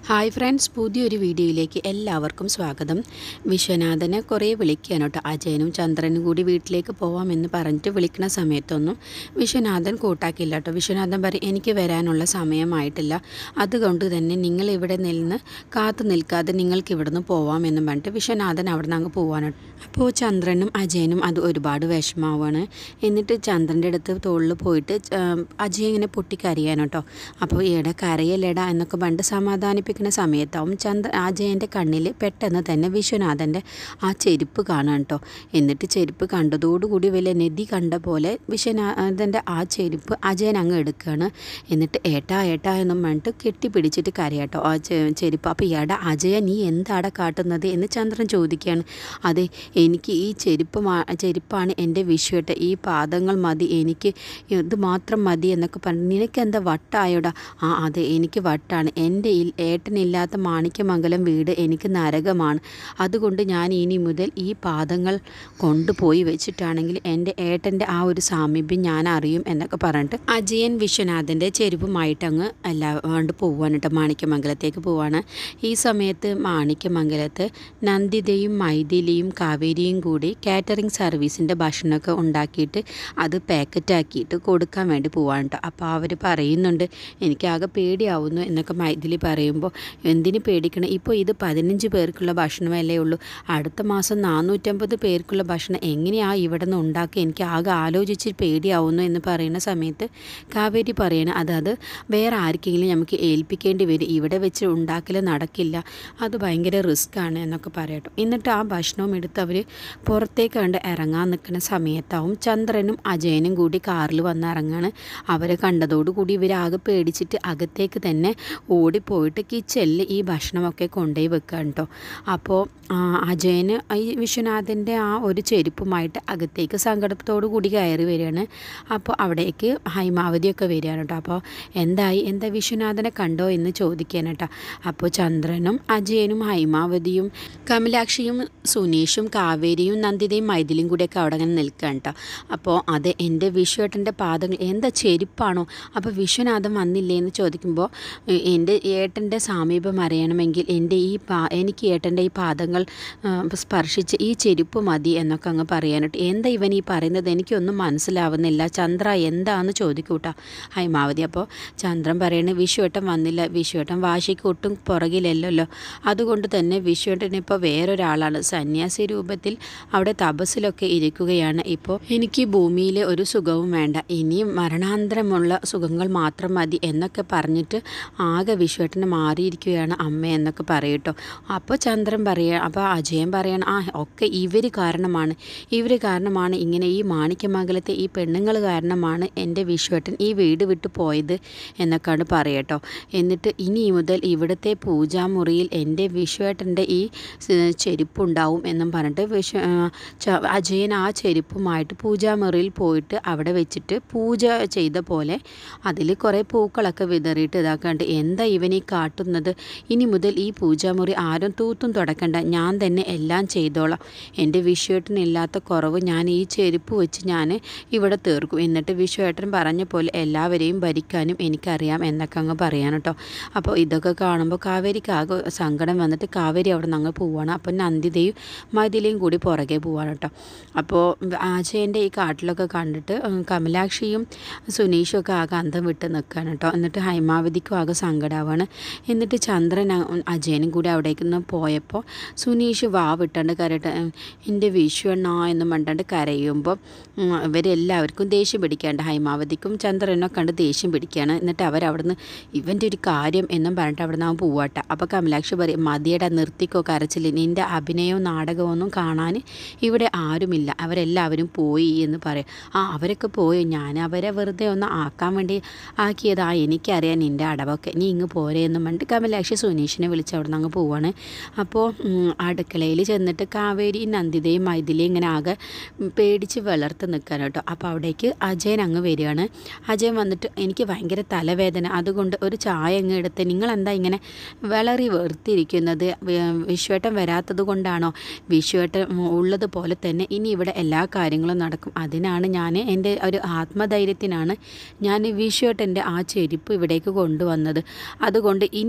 hi friends പുതിയൊരു വീഡിയോയിലേക്ക് എല്ലാവർക്കും സ്വാഗതം വിശ്വനാഥനെ കുറേ വിളിക്കുകയാണ് കേട്ടോ അജയനും ചന്ദ്രനും കൂടി വീട്ടിലേക്ക് പോവാമെന്ന് പറഞ്ഞിട്ട് വിളിക്കുന്ന സമയത്തൊന്നും വിശ്വനാഥൻ കൂട്ടാക്കില്ല കേട്ടോ വിശ്വനാഥൻ പറയും എനിക്ക് വരാനുള്ള സമയമായിട്ടില്ല അതുകൊണ്ട് തന്നെ നിങ്ങൾ ഇവിടെ നിന്ന് കാത്തു നിൽക്കാതെ നിങ്ങൾക്ക് ഇവിടുന്ന് പോവാമെന്നും പറഞ്ഞിട്ട് വിശ്വനാഥൻ അവിടെ നിന്ന് അങ്ങ് പോവാണ് അപ്പോൾ ചന്ദ്രനും അജയനും അത് ഒരുപാട് വിഷമാവാണ് എന്നിട്ട് ചന്ദ്രൻ്റെ അടുത്ത് തോളിൽ പോയിട്ട് ച- അജയൻ ഇങ്ങനെ പൊട്ടിക്കരയാണ് കേട്ടോ അപ്പോൾ എടാ കരയല്ലേടാ എന്നൊക്കെ പറഞ്ഞിട്ട് സമാധാനിപ്പിക്കുന്ന സമയത്താവും ചന്ദ്ര അജയൻ്റെ കണ്ണിൽ പെട്ടെന്ന് തന്നെ വിശ്വനാഥൻ്റെ ആ ചെരുപ്പ് കാണാൻ കേട്ടോ എന്നിട്ട് ചെരുപ്പ് കണ്ടതോടുകൂടി വലിയ നദി കണ്ട പോലെ വിശ്വനാഥൻ്റെ ആ ചെരുപ്പ് അജയൻ അങ്ങ് എടുക്കുകയാണ് എന്നിട്ട് ഏട്ടാ ഏട്ടാ എന്നും പറഞ്ഞിട്ട് കെട്ടിപ്പിടിച്ചിട്ട് കരയാട്ടോ ആ ചെ- ചെരുപ്പ് അപ്പോൾ എടാ അജയ നീ എന്താടാ കാട്ടുന്നത് എന്ന് ചന്ദ്രൻ ചോദിക്കുകയാണ് അതെ എനിക്ക് ഈ ചെരുപ്പ് മാ- ചെരുപ്പാണ് എൻ്റെ വിഷുവേട്ട ഈ പാദങ്ങൾ മതി എനിക്ക് ഇത് മാത്രം മതി എന്നൊക്കെ പറഞ്ഞു നിനക്ക് എന്താ വട്ടായോടാ ആ അതെ എനിക്ക് വട്ടാണ് എൻ്റെ ഇൽ- ഏട്ടനില്ലാത്ത മാണിക്യമംഗലം വീട് എനിക്ക് നരകമാണ് അതുകൊണ്ട് ഞാൻ ഇനി മുതൽ ഈ പാദങ്ങൾ കൊണ്ടുപോയി വെച്ചിട്ടാണെങ്കിൽ എൻ്റെ ഏട്ടൻ്റെ ആ ഒരു സാമീപ്യം ഞാൻ അറിയും എന്നൊക്കെ പറഞ്ഞിട്ട് അജയൻ വിശ്വനാഥൻ്റെ ചെരുപ്പുമായിട്ട് അങ്ങ് എല്ലാണ്ട് പോവാണ് കേട്ടോ മാണിക്യമംഗലത്തേക്ക് പോവാണ് ഈ സമയത്ത് മാണിക്യമംഗലത്ത് നന്ദിതയും മൈഥിലിയും കാവേരിയും കൂടി കാറ്ററിംഗ് സർവീസിൻ്റെ ഭക്ഷണമൊക്കെ ഉണ്ടാക്കിയിട്ട് അത് പാക്കറ്റാക്കിയിട്ട് കൊടുക്കാൻ വേണ്ടി പോവാണ് കേട്ടോ അപ്പോൾ അവർ പറയുന്നുണ്ട് എനിക്കാകെ പേടിയാവുന്നു എന്നൊക്കെ മൈഥിലി പറയുമ്പോൾ എന്തിന് പേടിക്കണം ഇപ്പോൾ ഇത് പതിനഞ്ച് പേർക്കുള്ള ഭക്ഷണമല്ലേ ഉള്ളൂ അടുത്ത മാസം നാനൂറ്റമ്പത് പേർക്കുള്ള ഭക്ഷണം എങ്ങനെയാണ് ഇവിടെ നിന്ന് ഉണ്ടാക്കുക എനിക്ക് ആകെ ആലോചിച്ച് പേടിയാവുന്നു എന്ന് പറയുന്ന സമയത്ത് കാവേരി പറയണം അത് അത് വേറെ ആർക്കെങ്കിലും നമുക്ക് ഏൽപ്പിക്കേണ്ടി വരും ഇവിടെ വെച്ച് ഉണ്ടാക്കൽ നടക്കില്ല അത് ഭയങ്കര റിസ്ക് ആണ് എന്നൊക്കെ പറയട്ടോ എന്നിട്ട് ആ ഭക്ഷണവും എടുത്ത് അവർ പുറത്തേക്ക് കണ്ട് ഇറങ്ങാൻ നിൽക്കുന്ന സമയത്താവും ചന്ദ്രനും അജയനും കൂടി കാറിൽ വന്ന് ഇറങ്ങാണ് അവരെ കണ്ടതോടുകൂടി ഇവരാകെ പേടിച്ചിട്ട് അകത്തേക്ക് തന്നെ ഓടിപ്പോയിട്ട് കിച്ചണിൽ ഈ ഭക്ഷണമൊക്കെ കൊണ്ടുപോയി വെക്കാൻ കേട്ടോ അപ്പോൾ ആ, അജയന് ഈ വിശ്വനാഥൻ്റെ ആ ഒരു ചെരുപ്പുമായിട്ട് അകത്തേക്ക് സങ്കടത്തോടു കൂടി കയറി വരികയാണ് അപ്പോൾ അവിടേക്ക് ഹൈമാവതിയൊക്കെ വരികയാണ് കേട്ടോ അപ്പോൾ എന്തായി എന്താ വിശ്വനാഥനെ കണ്ടോ എന്ന് ചോദിക്കാൻ കേട്ടോ അപ്പോൾ ചന്ദ്രനും അജയനും ഹൈമാവതിയും കമലാക്ഷിയും സുനീഷും കാവേരിയും നന്ദിതയും മൈഥിലിയും കൂടിയൊക്കെ അവിടെ അങ്ങനെ നിൽക്കുകയാണ് കേട്ടോ അപ്പോൾ അത് എൻ്റെ വിശ്വേട്ടൻ്റെ പാദങ്ങൾ എന്താ ചെരുപ്പാണോ അപ്പോൾ വിശ്വനാഥൻ വന്നില്ലേ എന്ന് ചോദിക്കുമ്പോൾ "എ- എൻ്റെ ഏട്ടൻ്റെ സാമീപ്യം അറിയണമെങ്കിൽ എൻ്റെ ഈ പാ എനിക്ക് ഏട്ടൻ്റെ ഈ പാദങ്ങൾ ആ, സ്പർശിച്ച് ഈ ചെരുപ്പ് മതി എന്നൊക്കെ അങ്ങ് പറയാനിട്ട് എന്താ ഇവൻ ഈ പറയുന്നത് എനിക്കൊന്നും മനസ്സിലാവുന്നില്ല ചന്ദ്ര എന്താന്ന് ചോദിക്കൂട്ടാ ഹൈമാവതി അപ്പോൾ ചന്ദ്രൻ പറയണ വിശ്വേട്ടൻ വന്നില്ല വിശ്വേട്ടൻ വാശിക്ക് ഒട്ടും പുറകിലല്ലല്ലോ അതുകൊണ്ട് തന്നെ വിശ്വേട്ടൻ ഇപ്പോൾ വേറൊരാളാണ് സന്യാസി രൂപത്തിൽ അവിടെ തപസ്സിലൊക്കെ ഇരിക്കുകയാണ് ഇപ്പോൾ എനിക്ക് ഭൂമിയിലെ ഒരു സുഖവും വേണ്ട ഇനിയും മരണാന്തരമുള്ള സുഖങ്ങൾ മാത്രം മതി എന്നൊക്കെ പറഞ്ഞിട്ട് ആകെ വിശ്വേട്ടന് മാറിയിരിക്കുകയാണ് അമ്മ എന്നൊക്കെ പറയട്ടോ അപ്പോൾ ചന്ദ്രൻ പറയുക അപ്പോൾ അജയൻ പറയണം ആ ഒക്കെ ഇവർ കാരണമാണ് ഇവർ കാരണമാണ് ഇങ്ങനെ ഈ മാണിക്യമംഗലത്തെ ഈ പെണ്ണുങ്ങൾ കാരണമാണ് എൻ്റെ വിശ്വേട്ടൻ ഈ വീട് വിട്ട് പോയത് എന്നൊക്കെയാണ് പറയട്ടോ എന്നിട്ട് ഇനി മുതൽ ഇവിടുത്തെ പൂജാമുറിയിൽ എൻ്റെ വിശ്വേട്ടൻ്റെ ഈ സ് ചെരുപ്പുണ്ടാവും എന്നും പറഞ്ഞിട്ട് വിശ്വ ആ, ച- അജയൻ ആ ചെരുപ്പുമായിട്ട് പൂജാമുറിയിൽ പോയിട്ട് അവിടെ വെച്ചിട്ട് പൂജ ചെയ്ത പോലെ അതിൽ കുറേ പൂക്കളൊക്കെ വിതറിയിട്ട് ഇതാക്കാണ്ട് എന്താ ഇവൻ ഈ കാട്ടുന്നത് ഇനി മുതൽ ഈ പൂജാമുറി ആരും തൂത്തും തുടക്കണ്ട ഞാൻ തന്നെ എല്ലാം ചെയ്തോളാം എൻ്റെ വിശ്വേട്ടനില്ലാത്ത കുറവ് ഞാൻ ഈ ചെരുപ്പ് വെച്ച് ഞാൻ ഇവിടെ തീർക്കും എന്നിട്ട് വിശ്വേട്ടൻ പറഞ്ഞ പോലെ എല്ലാവരെയും ഭരിക്കാനും എനിക്കറിയാം എന്നൊക്കെ അങ്ങ് പറയാൻ കേട്ടോ അപ്പോൾ ഇതൊക്കെ കാണുമ്പോൾ കാവേരിക്ക് ആകെ സങ്കടം വന്നിട്ട് കാവേരി അവിടെ നിന്ന് അങ്ങ് പോവാണ് അപ്പോൾ നന്ദിതയും മതിലയും കൂടി പുറകെ പോവാണ് കേട്ടോ അപ്പോൾ അജയൻ്റെ ഈ കാട്ടിലൊക്കെ കണ്ടിട്ട് ഉം, കമലാക്ഷിയും സുനീഷും ഒക്കെ ആകെ അന്തം വിട്ട് നിൽക്കുകയാണ് കേട്ടോ എന്നിട്ട് ഹൈമാവതിക്കും ആകെ സങ്കടമാവാണ് എന്നിട്ട് ചന്ദ്രൻ അ- അജയനും കൂടി അവിടേക്ക് നിന്ന് പോയപ്പോൾ സുനീഷ് വാ വിട്ടാണ്ട് കരട്ടെ എൻ്റെ വിഷുവണ്ണ എന്ന് പറഞ്ഞിട്ട് കരയുമ്പോൾ ഉം, ഇവരെല്ലാവർക്കും ദേഷ്യം പിടിക്കാണ്ട് ഹൈമാവതിക്കും ചന്ദ്രനും കണ്ട് ദേഷ്യം പിടിക്കുകയാണ് എന്നിട്ട് അവരവിടുന്ന് ഇവൻ്റെ ഒരു കാര്യം എന്നും പറഞ്ഞിട്ട് അവിടെ നിന്ന് പോവാട്ട അപ്പോൾ കമലാക്ഷി പറയും മതിയട നിർത്തിക്കോ കരച്ചില്ല നിൻ്റെ അഭിനയവും നാടകവും ഒന്നും കാണാൻ ഇവിടെ ആരുമില്ല അവരെല്ലാവരും പോയി എന്ന് പറയും ആ അവരൊക്കെ പോയി ഞാൻ അവരെ വെറുതെ ഒന്ന് ആക്കാൻ വേണ്ടി ആക്കിയതാ എനിക്കറിയാം നിൻ്റെ അടവൊക്കെ നീ ഇങ്ങ് പോരെ എന്ന് പറഞ്ഞിട്ട് കമലാക്ഷി സുനീഷിനെ വിളിച്ച് അവിടെ നിന്ന് അങ്ങ് പോവാണ് അപ്പോൾ അടുക്കളയിൽ ചെന്നിട്ട് കാവേരി നന്ദിതയും മൈഥിലിയും ഇങ്ങനെ ആകെ ഉം, പേടിച്ച് വളർത്ത് നിൽക്കാൻ കേട്ടോ അപ്പോൾ അവിടേക്ക് അജയൻ അങ്ങ് വരികയാണ് അജയൻ വന്നിട്ട് എനിക്ക് ഭയങ്കര തലവേദന അതുകൊണ്ട് ഒരു ചായ അങ്ങ് എടുത്ത് നിങ്ങൾ എന്താ ഇങ്ങനെ വളറി വെറുത്തിരിക്കുന്നത് വി- വിശ്വേട്ടൻ വരാത്തത് കൊണ്ടാണോ വിശ്വേട്ടൻ ഉള്ളതുപോലെ തന്നെ ഇനി ഇവിടെ എല്ലാ കാര്യങ്ങളും നടക്കും അതിനാണ് ഞാൻ എൻ്റെ ഒരു ആത്മധൈര്യത്തിനാണ് ഞാൻ വിശ്വേട്ടൻ്റെ ആ ചെരുപ്പ് ഇവിടേക്ക് കൊണ്ടുവന്നത് അതുകൊണ്ട് ഇനി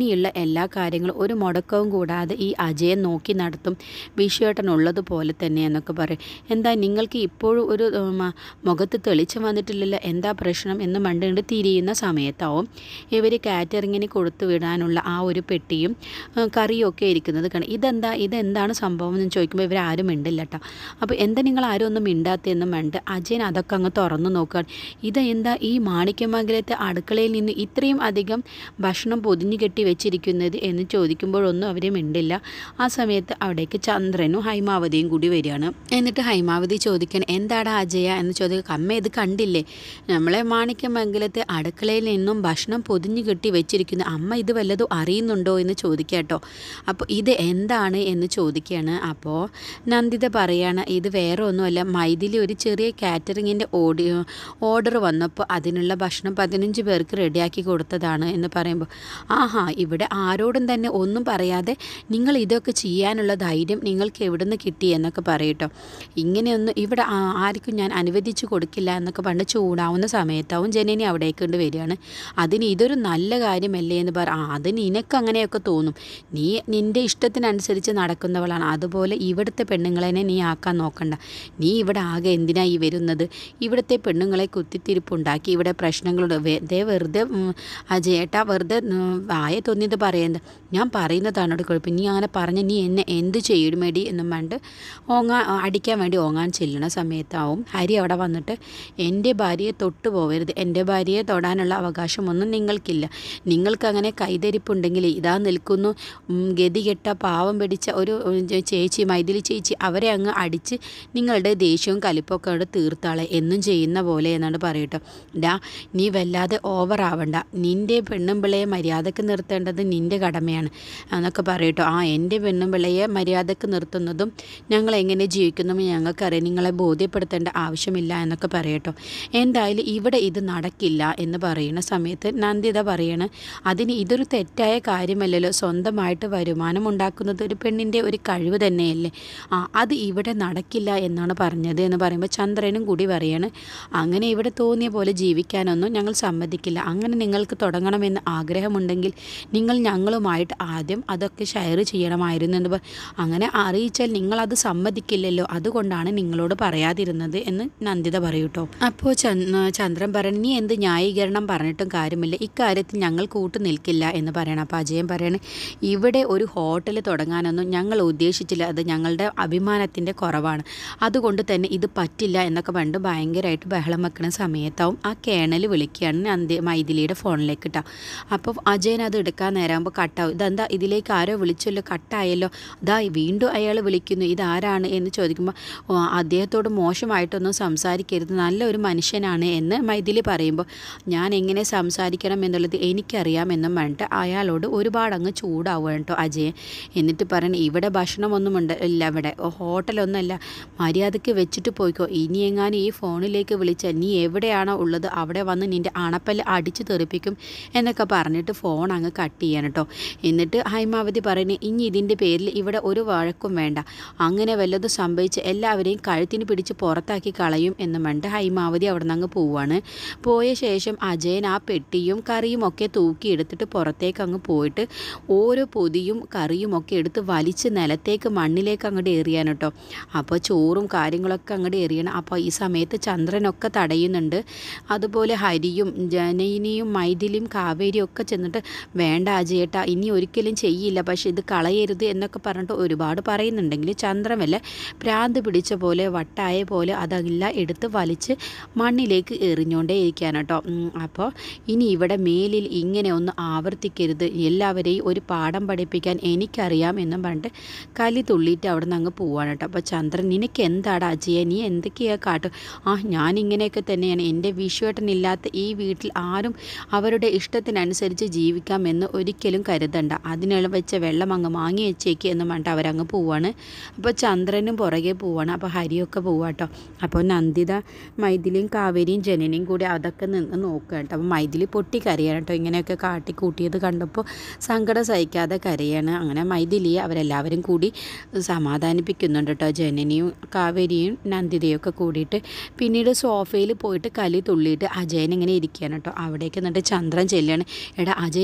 ഇനിയുള്ള എല്ലാ കാര്യങ്ങളും ഒരു മുടക്കവും കൂടാതെ ഈ അജയൻ നോക്കി നടത്തും വിഷയേട്ടൻ ഉള്ളതുപോലെ തന്നെ എന്നൊക്കെ പറയും എന്താ നിങ്ങൾക്ക് ഇപ്പോഴും ഒരു ഉം, മുഖത്ത് തെളിച്ചം വന്നിട്ടില്ലല്ലോ എന്താ പ്രശ്നം എന്ന് മണ്ടുകൊണ്ട് തിരിയുന്ന സമയത്താവും ഇവർ കാറ്ററിങ്ങിന് കൊടുത്തു വിടാനുള്ള ആ ഒരു പെട്ടിയും ഉം, കറിയും ഒക്കെ ഇരിക്കുന്നത് കാണാം ഇതെന്താ ഇതെന്താണ് സംഭവം എന്ന് ചോദിക്കുമ്പോൾ ഇവരാരും മിണ്ടില്ല കേട്ടോ അപ്പോൾ എന്താ നിങ്ങൾ ആരും ഒന്നും മിണ്ടാത്തതെന്നും വേണ്ട അജയൻ അതൊക്കെ അങ്ങ് തുറന്നു നോക്കുകയാണ് ഇത് എന്താ ഈ മാണിക്യമംഗലത്തെ അടുക്കളയിൽ നിന്ന് ഇത്രയും അധികം ഭക്ഷണം പൊതിഞ്ഞു കെട്ടി വെച്ചിരിക്കുന്നത് എന്ന് ചോദിക്കുമ്പോഴൊന്നും അവർ മിണ്ടില്ല ആ സമയത്ത് അവിടേക്ക് ചന്ദ്രനും ഹൈമാവതിയും കൂടി വരികയാണ് എന്നിട്ട് ഹൈമാവതി ചോദിക്കണം എന്താടാ അജയ എന്ന് ചോദിക്കുക അമ്മ ഇത് കണ്ടില്ലേ നമ്മളെ മാണിക്യമംഗലത്തെ അടുക്കളയിൽ നിന്നും ഭക്ഷണം പൊതിഞ്ഞു കെട്ടി വെച്ചിരിക്കുന്നു അമ്മ ഇത് വല്ലതും അറിയുന്നുണ്ടോ എന്ന് ചോദിക്കുക കേട്ടോ അപ്പോൾ ഇത് എന്താണ് എന്ന് ചോദിക്കുകയാണ് അപ്പോൾ നന്ദിത പറയാണ് ഇത് വേറെ ഒന്നുമല്ല മൈഥിലി ഒരു ചെറിയ കാറ്ററിങ്ങിൻ്റെ ഓടി ഓർഡർ വന്നപ്പോൾ അതിനുള്ള ഭക്ഷണം പതിനഞ്ച് പേർക്ക് റെഡിയാക്കി കൊടുത്തതാണ് എന്ന് പറയുമ്പോൾ ആഹാ ഇവിടെ ആരോടും തന്നെ ഒന്നും പറയാതെ നിങ്ങൾ ഇതൊക്കെ ചെയ്യാനുള്ള ധൈര്യം നിങ്ങൾക്ക് എവിടെ നിന്ന് കിട്ടി എന്നൊക്കെ പറയട്ടോ ഇങ്ങനെയൊന്നും ഇവിടെ ആ- ആർക്കും ഞാൻ അനുവദിച്ചു കൊടുക്കില്ല എന്നൊക്കെ പണ്ട് ചൂടാവുന്ന സമയത്താവും ജനനി അവിടേക്ക് കൊണ്ട് വരികയാണ് അതിന് ഇതൊരു നല്ല കാര്യമല്ലേ എന്ന് പറ ആ അത് നിനക്ക് അങ്ങനെയൊക്കെ തോന്നും നീ നിൻ്റെ ഇഷ്ടത്തിനനുസരിച്ച് നടക്കുന്നവളാണ് അതുപോലെ ഇവിടുത്തെ പെണ്ണുങ്ങളെ നീ ആക്കാൻ നോക്കണ്ട നീ ഇവിടെ ആകെ എന്തിനാ ഈ വരുന്നത് ഇവിടുത്തെ പെണ്ണുങ്ങളെ കുത്തിത്തിരിപ്പുണ്ടാക്കി ഇവിടെ പ്രശ്നങ്ങളുണ്ട് വെ- ദേ വെറുതെ ഉം, അജയേട്ടാ വെറുതെ ഉം, വായ തോന്നിയത് പറയുന്നത് ഞാൻ പറയുന്നതാണ് കുഴപ്പം നീ അങ്ങനെ പറഞ്ഞ് നീ എന്നെ എന്ത് ചെയ്യിടുമേടി എന്നും വേണ്ട ഓങ്ങാൻ അടിക്കാൻ വേണ്ടി ഓങ്ങാൻ ചെല്ലണ സമയത്താവും ഹരി അവിടെ വന്നിട്ട് എൻ്റെ ഭാര്യയെ തൊട്ടു പോവരുത് എൻ്റെ ഭാര്യയെ തൊടാനുള്ള അവകാശമൊന്നും നിങ്ങൾക്കില്ല നിങ്ങൾക്ക് അങ്ങനെ കൈതരിപ്പുണ്ടെങ്കിൽ ഇതാ നിൽക്കുന്നു ഉം, ഗതികെട്ട പാവം പിടിച്ച ഒരു ഉം, ചേ- ചേച്ചി മൈഥിലി ചേച്ചി അവരെ അങ്ങ് അടിച്ച് നിങ്ങളുടെ ദേഷ്യവും കലിപ്പൊക്കെ അവിടെ തീർത്താളെ എന്നും ചെയ്യുന്ന പോലെ എന്നാണ് പറയട്ടോ ഡാ നീ വല്ലാതെ ഓവർ ആവണ്ട നിൻ്റെ പെണ്ണും പിള്ളയെ മര്യാദക്ക് നിർത്തേണ്ടത് നിൻ്റെ കടമയാണ് എന്നൊക്കെ പറയട്ടോ ആ എൻ്റെ പെണ്ണും പിള്ളയെ മര്യാദക്ക് നിർത്തുന്നതും ഞങ്ങൾ എങ്ങനെ ജീവിക്കുന്നതും ഞങ്ങൾക്കറിയാം നിങ്ങളെ ബോധ്യപ്പെടുത്തേണ്ട ആവശ്യമില്ല എന്നൊക്കെ പറയട്ടോ എന്തായാലും ഇവിടെ ഇത് നടക്കില്ല എന്ന് പറയുന്ന സമയത്ത് നന്ദിത പറയണ് അതിന് ഇതൊരു തെറ്റായ കാര്യമല്ലല്ലോ സ്വന്തമായിട്ട് വരുമാനം ഉണ്ടാക്കുന്നത് ഒരു പെണ്ണിൻ്റെ ഒരു കഴിവ് തന്നെയല്ലേ ആ അത് ഇവിടെ നടക്കില്ല എന്നാണ് പറഞ്ഞത് എന്ന് പറയുമ്പോൾ ചന്ദ്രനും കൂടി പറയാണ് അങ്ങനെ ഇവിടെ തോന്നിയ പോലെ ജീവിക്കാനൊന്നും ഞങ്ങൾ സമ്മതിക്കില്ല അങ്ങനെ നിങ്ങൾക്ക് തുടങ്ങണമെന്ന് ആഗ്രഹമുണ്ടെങ്കിൽ നിങ്ങൾ ഞങ്ങളുമായിട്ട് ആദ്യം അതൊക്കെ ഷെയർ ചെയ്യണമായിരുന്നു എന്ന് പറ- അങ്ങനെ അറിയിച്ചാൽ നിങ്ങളത് സമ്മതിക്കില്ലല്ലോ അതുകൊണ്ടാണ് നിങ്ങളോട് പറയാതിരുന്നത് എന്ന് നന്ദിത പറയൂട്ടോ അപ്പോൾ ചന്ദ്രൻ പറയണ നീ എന്ത് ന്യായീകരണം പറഞ്ഞിട്ടും കാര്യമില്ല ഇക്കാര്യത്തിൽ ഞങ്ങൾ കൂട്ടു നിൽക്കില്ല എന്ന് പറയണം അപ്പോൾ അജയൻ പറയണ ഇവിടെ ഒരു ഹോട്ടൽ തുടങ്ങാനൊന്നും ഞങ്ങൾ ഉദ്ദേശിച്ചില്ല അത് ഞങ്ങളുടെ അഭിമാനത്തിൻ്റെ കുറവാണ് അതുകൊണ്ട് തന്നെ ഇത് പറ്റില്ല എന്നൊക്കെ പണ്ട് ഭയങ്കരമായിട്ട് ബഹളം വെക്കുന്ന സമയത്താവും ആ കേണൽ വിളിക്കുകയാണ് നന്ദി മൈഥിലിയുടെ ഫോണിലേക്ക് ഇട്ടാ അപ്പോൾ അജയൻ അത് എടുക്കാൻ നേരമാകുമ്പോൾ കട്ടാവും ഇതെന്താ ഇതിലേക്ക് ആരോ വിളിച്ചല്ലോ കട്ടായല്ലോ ഇതാ വീണ്ടും അയാൾ വിളിക്കുന്നു ഇതാരാണ് എന്ന് ചോദിക്കുമ്പോൾ "ഓ, അദ്ദേഹത്തോട് മോശമായിട്ടൊന്നും സംസാരിക്കരുത് നല്ലൊരു മനുഷ്യനാണ് എന്ന് മൈഥിലി പറയുമ്പോൾ ഞാൻ എങ്ങനെ സംസാരിക്കണം എന്നുള്ളത് എനിക്കറിയാം എന്നും പറഞ്ഞിട്ട് അയാളോട് ഒരുപാട് അങ്ങ് ചൂടാവുക കേട്ടോ അജയൻ എന്നിട്ട് പറയണ ഇവിടെ ഭക്ഷണമൊന്നും ഉണ്ട് ഇല്ല ഇവിടെ ഓ, ഹോട്ടലൊന്നുമല്ല മര്യാദയ്ക്ക് വെച്ചിട്ട് പോയിക്കോ ഇനി എങ്ങാനും ഈ ഫോണിലേക്ക് വിളിച്ചാൽ നീ എവിടെയാണോ ഉള്ളത് അവിടെ വന്ന് നിൻ്റെ അണപ്പല്ല് അടിച്ച് തെറിപ്പിക്കും എന്നൊക്കെ പറഞ്ഞിട്ട് ഫോൺ അങ്ങ് കട്ട് ചെയ്യാൻ കേട്ടോ എന്നിട്ട് ഹൈമാവതി പറയുന്നത് ഇനി ഇതിൻ്റെ പേരിൽ ഇവിടെ ഒരു വഴക്കും വേണ്ട അങ്ങനെ വല്ലതും സംഭവിച്ച് എല്ലാവരെയും കഴുത്തിന് പിടിച്ച് പുറത്താക്കി കളയും എന്ന് പറഞ്ഞിട്ട് ഹൈമാവതി അവിടെ നിന്ന് അങ്ങ് പോവാണ് പോയ ശേഷം അജയൻ ആ പെട്ടിയും കറിയും ഒക്കെ തൂക്കി എടുത്തിട്ട് പുറത്തേക്ക് അങ്ങ് പോയിട്ട് ഓരോ പൊതിയും കറിയും ഒക്കെ എടുത്ത് വലിച്ച് നിലത്തേക്ക് മണ്ണിലേക്ക് അങ്ങോട്ട് എറിയാൻ കേട്ടോ അപ്പോൾ ചോറും കാര്യങ്ങളൊക്കെ അങ്ങോട്ട് എറിയണം അപ്പോൾ ഈ സമയത്ത് ചന്ദ്രനൊക്കെ തടയുന്നുണ്ട് അതുപോലെ ഹരിയും ജനയിനിയും മൈഥിലിയും കാവേരിയും ഒക്കെ ചെന്നിട്ട് വേണ്ട അജയേട്ടാ ഇനി ഒരിക്കലും ചെയ്യില്ല പക്ഷെ ഇത് കളയരുത് എന്നൊക്കെ പറഞ്ഞിട്ട് ഒരുപാട് പറയുന്നുണ്ടെങ്കിൽ ചന്ദ്രമല്ല ഭ്രാന്ത് പിടിച്ച പോലെ വട്ടായ പോലെ അതെല്ലാം എടുത്ത് വലിച്ച് മണ്ണിലേക്ക് എറിഞ്ഞുകൊണ്ടേ ഇരിക്കാൻ കേട്ടോ ഉം, അപ്പോൾ ഇനി ഇവിടെ മേലിൽ ഇങ്ങനെ ഒന്ന് ആവർത്തിക്കരുത് എല്ലാവരെയും ഒരു പാഠം പഠിപ്പിക്കാൻ എനിക്കറിയാം എന്നും പറഞ്ഞിട്ട് കലി തുള്ളിയിട്ട് അവിടെ നിന്ന് അങ്ങ് പോവാണ് കേട്ടോ അപ്പോൾ ചന്ദ്രൻ നിനക്ക് എന്താടാ അജയ നീ എന്തൊക്കെയാ കാട്ടും ആ ഞാൻ ഇങ്ങനെയൊക്കെ തന്നെയാണ് എൻ്റെ വിശ്വേട്ടനില്ലാത്ത ഈ വീട്ടിൽ ആരും അവരുടെ ഇഷ്ടത്തിനനുസരിച്ച് ജീവിക്കാമെന്ന് ഒരിക്കലും കരുതണ്ട അതിനുള്ള വെച്ച വെള്ളം അങ്ങ് വാങ്ങി വെച്ചേക്ക് എന്ന് പറഞ്ഞിട്ട് അവരങ്ങ് പോവാണ് അപ്പോൾ ചന്ദ്രനും പുറകെ പോവാണ് അപ്പോൾ ഹരിയൊക്കെ പോവാട്ടോ അപ്പോൾ നന്ദിത മൈഥിലിയും കാവേരിയും ജനനിയും കൂടി അതൊക്കെ നിന്ന് നോക്കുക കേട്ടോ അപ്പോൾ മൈഥിലി പൊട്ടി കരയാണ് കേട്ടോ ഇങ്ങനെയൊക്കെ കാട്ടി കൂട്ടിയത് കണ്ടപ്പോൾ സങ്കടം സഹിക്കാതെ കരയാണ് അങ്ങനെ മൈഥിലിയെ അവരെല്ലാവരും കൂടി സമാധാനിപ്പിക്കുന്നുണ്ട് കേട്ടോ ജനനിയും കാവേരിയും നന്ദിതയും ഒക്കെ കൂടിയിട്ട് പിന്നീട് സോഫയിൽ പോയിട്ട് കലി തുള്ളിയിട്ട് അജയൻ ഇങ്ങനെ ഇരിക്കുകയാണ് കേട്ടോ അവിടേക്ക് എന്നിട്ട് ചന്ദ്രൻ ചെല്ലുകയാണ് എടാ അജയൻ നീ എന്താ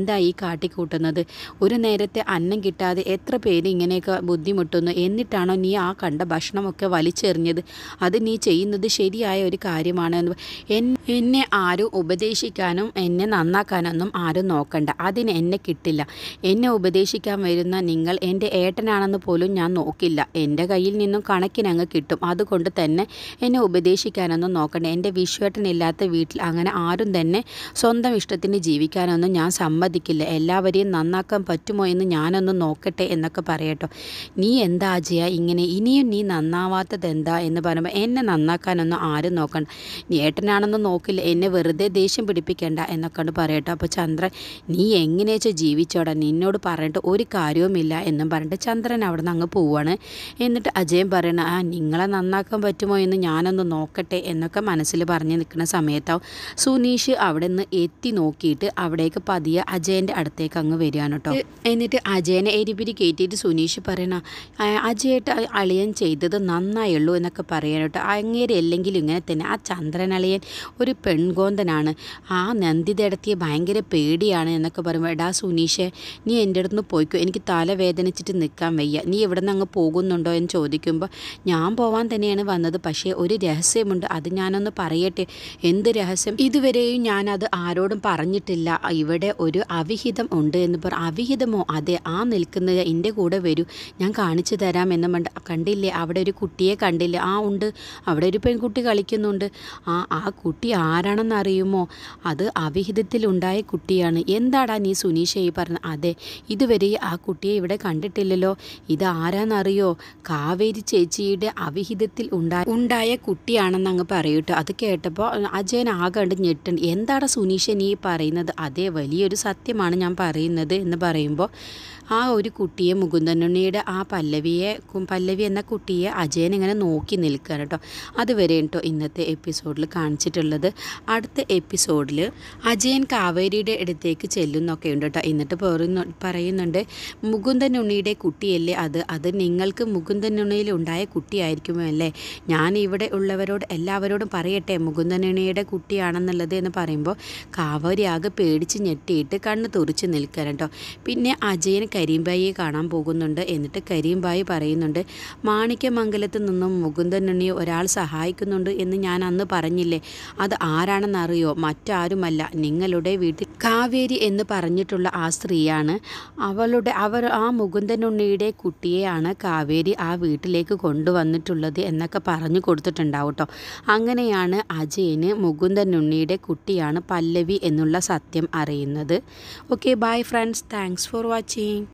എന്താ ഈ കാട്ടിക്കൂട്ടുന്നത് ഒരു നേരത്തെ അന്നം കിട്ടാതെ എത്ര പേര് ഇങ്ങനെയൊക്കെ ബുദ്ധിമുട്ടുന്നു എന്നിട്ടാണോ നീ ആ കണ്ട ഭക്ഷണമൊക്കെ വലിച്ചെറിഞ്ഞത് അത് നീ ചെയ്യുന്നത് ശരിയായ ഒരു കാര്യമാണ് എന്ന് എൻ- എന്നെ ആരും ഉപദേശിക്കാനും എന്നെ നന്നാക്കാനൊന്നും ആരും നോക്കണ്ട അതിന് എന്നെ കിട്ടില്ല എന്നെ ഉപദേശിക്കാൻ വരുന്ന നിങ്ങൾ എൻ്റെ ഏട്ടനാണെന്ന് പോലും ഞാൻ നോക്കില്ല എൻ്റെ കയ്യിൽ നിന്നും കണക്കിനങ്ങ് കിട്ടും അതുകൊണ്ട് തന്നെ എന്നെ ഉപദേശിക്കാനൊന്നും നോക്കണ്ട എൻ്റെ വിശ്വേട്ടനില്ലാത്ത വീട്ടിൽ അങ്ങനെ ആരും തന്നെ സ്വന്തം ഇഷ്ടത്തിന് ജീവിക്കാനൊന്നും ഞാൻ സമ്മതിക്കില്ല എല്ലാവരെയും നന്നാക്കാൻ പറ്റുമോ എന്ന് ഞാനൊന്ന് നോക്കട്ടെ എന്നൊക്കെ പറയട്ടോ നീ എന്താ അജയ ഇങ്ങനെ ഇനിയും നീ നന്നാവാത്തത് എന്താ എന്ന് പറയുമ്പോൾ എന്നെ നന്നാക്കാനൊന്നും ആരും നോക്കണ്ട നീ ഏട്ടനാണെന്ന് നോക്കില്ല എന്നെ വെറുതെ ദേഷ്യം പിടിപ്പിക്കണ്ട എന്നൊക്കെ പറയട്ടോ അപ്പോൾ ചന്ദ്രൻ നീ എങ്ങനെയാച്ചാൽ ജീവിച്ചോടാ നിന്നോട് പറഞ്ഞിട്ട് ഒരു കാര്യവുമില്ല എന്നും പറഞ്ഞിട്ട് ചന്ദ്രൻ അവിടെ നിന്ന് അങ്ങ് പോവാണ് എന്നിട്ട് അജയൻ പറയണ ആ നിങ്ങളെ നന്നാക്കാൻ പറ്റുമോ എന്ന് ഞാനൊന്ന് നോക്കട്ടെ എന്നൊക്കെ മനസ്സിൽ പറഞ്ഞ് നിൽക്കുന്ന സമയത്താവും സുനീഷ് അവിടെ നിന്ന് എത്തി നോക്കിയിട്ട് അവിടേക്ക് പതിയെ അജയൻ്റെ അടുത്തേക്ക് അങ്ങ് വരികയാണ് കേട്ടോ എന്നിട്ട് അജയനെ എരിപിരി കയറ്റിയിട്ട് സുനീഷ് പറയണ "ആ, അജയേട്ട അളിയൻ ചെയ്തത് നന്നായുള്ളൂ എന്നൊക്കെ പറയാൻ കേട്ടോ അങ്ങേരെ അല്ലെങ്കിലും ഇങ്ങനെ തന്നെ ആ ചന്ദ്രൻ അളിയൻ ഒരു പെൺകോന്തനാണ് ആ നന്ദിതടത്തിയെ ഭയങ്കര പേടിയാണ് എന്നൊക്കെ പറയുമ്പോൾ എടാ സുനീഷെ നീ എൻ്റെ അടുത്ത് നിന്ന് പോയിക്കോ എനിക്ക് തല വേദനിച്ചിട്ട് നിൽക്കാൻ വയ്യ നീ എവിടെ നിന്ന് അങ്ങ് പോകുന്നുണ്ടോ എന്ന് ചോദിക്കുമ്പോൾ ഞാൻ പോവാൻ തന്നെയാണ് വന്നത് പക്ഷേ ഒരു രഹസ്യമുണ്ട് അത് ഞാനൊന്ന് പറയട്ടെ എന്ത് രഹസ്യം ഇതുവരെയും ഞാനത് ആരോടും പറഞ്ഞിട്ടില്ല ഇവിടെ ഒരു അവിഹിതം ഉണ്ട് എന്ന് പറ അവിഹിതമോ അതെ ആ നിൽക്കുന്നത് എൻ്റെ കൂടെ വരൂ ഞാൻ കാണിച്ചു തരാം എന്ന് മണ്ട കണ്ടില്ലേ അവിടെ ഒരു കുട്ടിയെ കണ്ടില്ലേ ആ ഉണ്ട് അവിടെ ഒരു പെൺകുട്ടി കളിക്കുന്നുണ്ട് ആ ആ കുട്ടി ആരാണെന്ന് അറിയുമോ അത് അവിഹിതത്തിലുണ്ടായ കുട്ടിയാണ് എന്താടാ നീ സുനീഷ ഈ പറഞ്ഞത് അതെ ഇതുവരെ ആ കുട്ടിയെ ഇവിടെ കണ്ടിട്ടില്ലല്ലോ ഇത് ആരാന്നറിയോ കാവേരി ചേച്ചിയുടെ അവിഹിതത്തിൽ ഉണ്ടായ ഉണ്ടായ കുട്ടിയാണെന്ന് അങ്ങ് പറയൂട്ടോ അത് കേട്ടപ്പോൾ അജയൻ ആകണ്ട് ഞെട്ടുണ്ട് എന്താണ് സുനീഷ നീ പറയുന്നത് അതേ വലിയൊരു സത്യമാണ് ഞാൻ പറയുന്നത് എന്ന് പറയുമ്പോൾ ആ ഒരു കുട്ടിയെ മുകുന്ദനുണ്ണിയുടെ ആ പല്ലവിയെ കു- പല്ലവി എന്ന കുട്ടിയെ അജയൻ ഇങ്ങനെ നോക്കി നിൽക്കുകയാണ് കേട്ടോ അതുവരെ കേട്ടോ ഇന്നത്തെ എപ്പിസോഡിൽ കാണിച്ചിട്ടുള്ളത് അടുത്ത എപ്പിസോഡിൽ അജയൻ കാവേരിയുടെ അടുത്തേക്ക് ചെല്ലുന്നൊക്കെ ഉണ്ട് കേട്ടോ എന്നിട്ട് പറയുന്നു പറയുന്നുണ്ട് മുകുന്ദനുണ്ണിയുടെ കുട്ടിയല്ലേ അത് അത് നിങ്ങൾക്ക് മുകുന്ദനുണ്ണിയിൽ ഉണ്ടായ കുട്ടിയായിരിക്കുമോ അല്ലേ ഞാൻ ഇവിടെ ഉള്ളവരോട് എല്ലാവരോടും പറയട്ടെ മുകുന്ദനുണ്ണിയുടെ കുട്ടിയാണെന്നുള്ളത് എന്ന് പറയുമ്പോൾ കാവേരി ആകെ പേടിച്ച് ഞെട്ടിയിട്ട് കണ്ണ് തുറിച്ച് നിൽക്കാൻ കേട്ടോ പിന്നെ അജയൻ കരീംബായിയെ കാണാൻ പോകുന്നുണ്ട് എന്നിട്ട് കരീംബായി പറയുന്നുണ്ട് മാണിക്യമംഗലത്ത് നിന്നും മുകുന്ദനുണ്ണിയെ ഒരാൾ സഹായിക്കുന്നുണ്ട് എന്ന് ഞാൻ അന്ന് പറഞ്ഞില്ലേ അത് ആരാണെന്നറിയോ മറ്റാരുമല്ല നിങ്ങളുടെ വീട്ടിൽ കാവേരി എന്ന് പറഞ്ഞിട്ടുള്ള ആ സ്ത്രീയാണ് അവളുടെ അവർ ആ മുകുന്ദനുണ്ണിയുടെ കുട്ടിയെയാണ് കാവേരി ആ വീട്ടിലേക്ക് കൊണ്ടുവന്നിട്ടുള്ളത് എന്നൊക്കെ പറഞ്ഞു കൊടുത്തിട്ടുണ്ടാവും കേട്ടോ അങ്ങനെയാണ് അജയന് മുകുന്ദനുണ്ണിയുടെ കുട്ടിയാണ് പല്ലവി എന്നുള്ള സത്യം അറിയുന്നത് okay bye friends thanks for watching